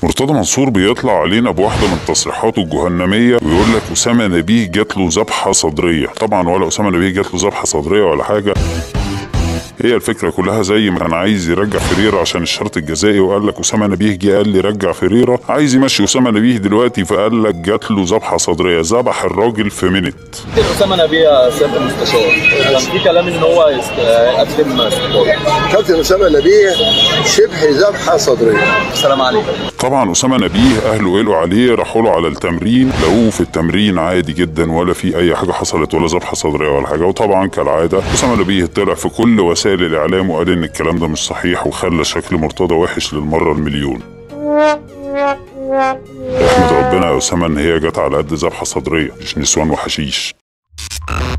مرتضى منصور بيطلع علينا بواحدة من تصريحاته الجهنمية ويقول لك أسامة نبيه جات له ذبحة صدرية طبعا ولا أسامة نبيه جات له ذبحة صدرية ولا حاجة هي الفكرة كلها زي ما كان عايز يرجع فريرة عشان الشرط الجزائي وقال لك أسامة نبيه جه قال لي رجع فريرة عايز يمشي أسامة نبيه دلوقتي فقال لك جات له ذبحة صدرية ذبح الراجل في منت كابتن اسامه نبيه يا سياده المستشار كان في كلام ان هو يست- يقدم استقاله كابتن اسامه نبيه شبه ذبحه صدريه السلام عليكم طبعا أسامة نبيه أهله قالوا عليه راحوا له على التمرين لقوه في التمرين عادي جدا ولا في أي حاجة حصلت ولا ذبحة صدرية ولا حاجة وطبعا كالعادة أسامة نبيه طلع في كل وسائل الإعلام وقال إن الكلام ده مش صحيح وخلى شكل مرتضى وحش للمرة المليون احمد ربنا يا أسامة إن هي جت على قد ذبحة صدرية مش نسوان وحشيش